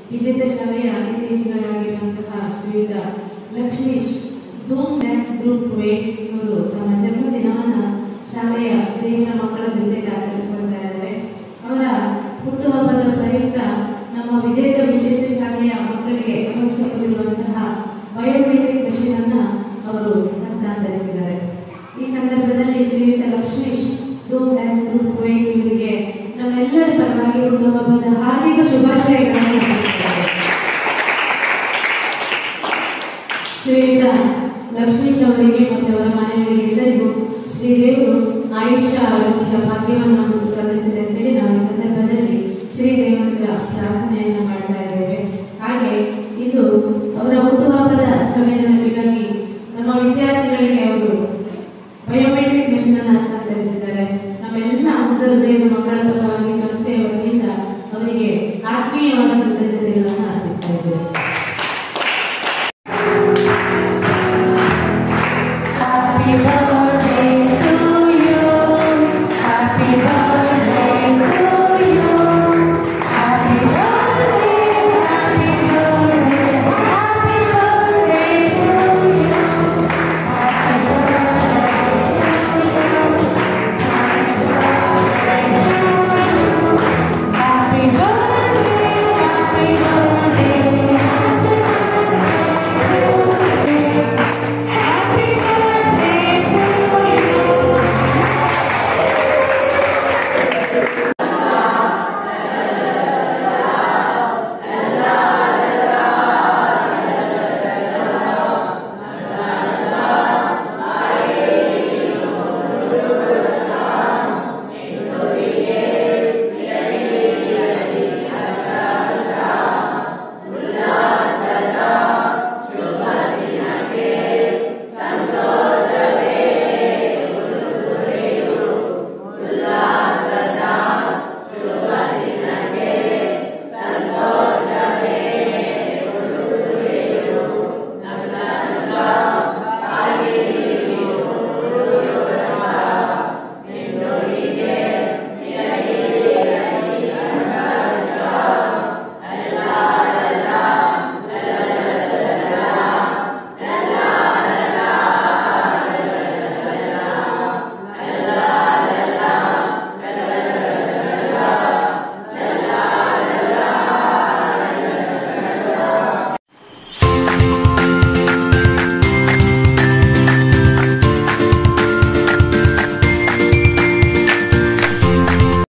ವಿಜೇತ ಶಾಲೆಯ ಹಿತೈಷಿಗಳಾಗಿರುವಂತಹ ಶ್ರೀಯುತ ಲಕ್ಷ್ಮೀಶ್ ಧೂಮ್ ಡ್ಯಾನ್ಸ್ ಗ್ರೂಪ್ ವೇಟ್ ಇವರು ತಮ್ಮ ಜನ್ಮದಿನವನ್ನ ಶಾಲೆಯ ದೇವರ ಮಕ್ಕಳ ಜೊತೆಗೆ ಆಚರಿಸಿಕೊಳ್ತಾ ಇದ್ದಾರೆ ಅವರ ಹುಟ್ಟುಹಬ್ಬದ ಪ್ರಯುಕ್ತ ನಮ್ಮ ವಿಜೇತ ವಿಶೇಷ ಶಾಲೆಯ ಮಕ್ಕಳಿಗೆ ಅವಶ್ಯಕವಿರುವಂತಹ ಬಯೋಮೆಟ್ರಿಕ್ ಮಷೀನ್ ಅನ್ನ ಅವರು ಹಸ್ತಾಂತರಿಸಿದ್ದಾರೆ ಈ ಸಂದರ್ಭದಲ್ಲಿ ಶ್ರೀಯುತ ಲಕ್ಷ್ಮೀಶ್ ಧೂಮ್ ಡ್ಯಾನ್ಸ್ ಗ್ರೂಪ್ ವೇಟ್ ಇವರಿಗೆ ನಮ್ಮೆಲ್ಲರ ಪರವಾಗಿ ಹುಟ್ಟುಹಬ್ಬದ ಹಾರ್ದಿಕ ಶುಭಾಶಯಗಳನ್ನು ತಿಳಿಸುತ್ತಾರೆ ಶ್ರೀಯುತ ಲಕ್ಷ್ಮೀಶ್ ಅವರಿಗೆ ಮತ್ತು ಅವರ ಮನೆಯವರಿಗೆ ಎಲ್ಲರಿಗೂ ಶ್ರೀದೇವರು ಆಯುಷ್ಯ ಆರೋಗ್ಯ ಭಾಗ್ಯವನ್ನು